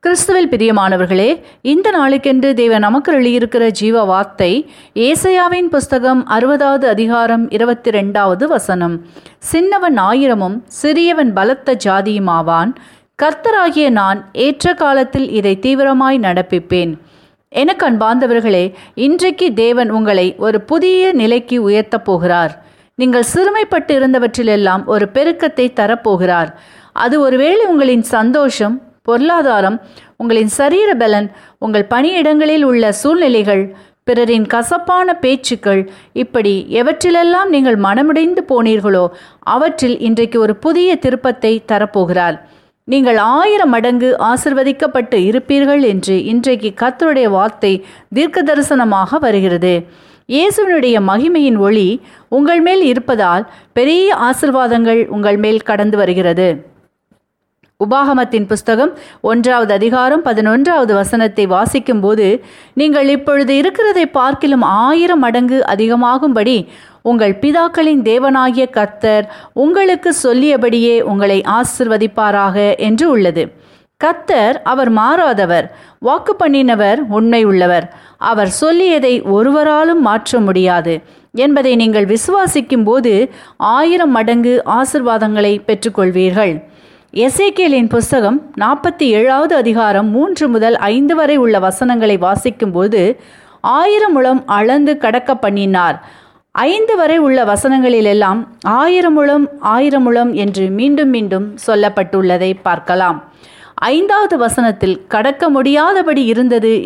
கிறிஸ்துவில் பிரியமானவர்களே இந்த நாளுக்கென்று தேவன் நமக்கு எழுதியிருக்கிற ஜீவ வார்த்தை ஏசையாவின் புஸ்தகம் அறுபதாவது அதிகாரம் இருபத்தி ரெண்டாவது வசனம் சின்னவன் ஆயிரமும் சிறியவன் பலத்த ஜாதியுமாவான் கர்த்தராகிய நான் ஏற்ற காலத்தில் இதை தீவிரமாய் நடப்பிப்பேன் எனக்கு அன்பார்ந்தவர்களே இன்றைக்கு தேவன் உங்களை ஒரு புதிய நிலைக்கு உயர்த்தப் போகிறார் நீங்கள் சிறுமைப்பட்டு இருந்தவற்றிலெல்லாம் ஒரு பெருக்கத்தை தரப்போகிறார் அது ஒருவேளை உங்களின் சந்தோஷம் பொருளாதாரம் உங்களின் சரீர பலன் உங்கள் பணியிடங்களில் உள்ள சூழ்நிலைகள் பிறரின் கசப்பான பேச்சுக்கள் இப்படி எவற்றிலெல்லாம் நீங்கள் மனமுடைந்து போனீர்களோ அவற்றில் இன்றைக்கு ஒரு புதிய திருப்பத்தை தரப்போகிறார் நீங்கள் ஆயிரம் மடங்கு ஆசிர்வதிக்கப்பட்டு இருப்பீர்கள் என்று இன்றைக்கு கர்த்தருடைய வார்த்தை தீர்க்க தரிசனமாக வருகிறது இயேசுவினுடைய மகிமையின் ஒளி உங்கள் மேல் இருப்பதால் பெரிய ஆசிர்வாதங்கள் உங்கள் மேல் கடந்து வருகிறது உபாகமத்தின் புஸ்தகம் ஒன்றாவது அதிகாரம் பதினொன்றாவது வசனத்தை வாசிக்கும்போது நீங்கள் இப்பொழுது இருக்கிறதை பார்க்கிலும் ஆயிரம் மடங்கு அதிகமாகும்படி உங்கள் பிதாக்களின் தேவனாகிய கர்த்தர் உங்களுக்கு சொல்லியபடியே உங்களை ஆசிர்வதிப்பாராக என்று உள்ளது கர்த்தர் அவர் மாறாதவர் வாக்கு பண்ணினவர் உண்மை உள்ளவர் அவர் சொல்லியதை ஒருவராலும் மாற்ற முடியாது என்பதை நீங்கள் விசுவாசிக்கும் போது ஆயிரம் மடங்கு ஆசிர்வாதங்களை பெற்றுக்கொள்வீர்கள் எசேக்கியலின் புஸ்தகம் நாற்பத்தி ஏழாவது அதிகாரம் மூன்று முதல் ஐந்து வரை உள்ள வசனங்களை வாசிக்கும்போது ஆயிரம் முழம் அளந்து கடக்க பண்ணினார் ஐந்து வரை உள்ள வசனங்களிலெல்லாம் ஆயிரம் முழம் ஆயிரம் முழம் என்று மீண்டும் மீண்டும் சொல்லப்பட்டுள்ளதை பார்க்கலாம் ஐந்தாவது வசனத்தில் கடக்க முடியாதபடி இருந்தது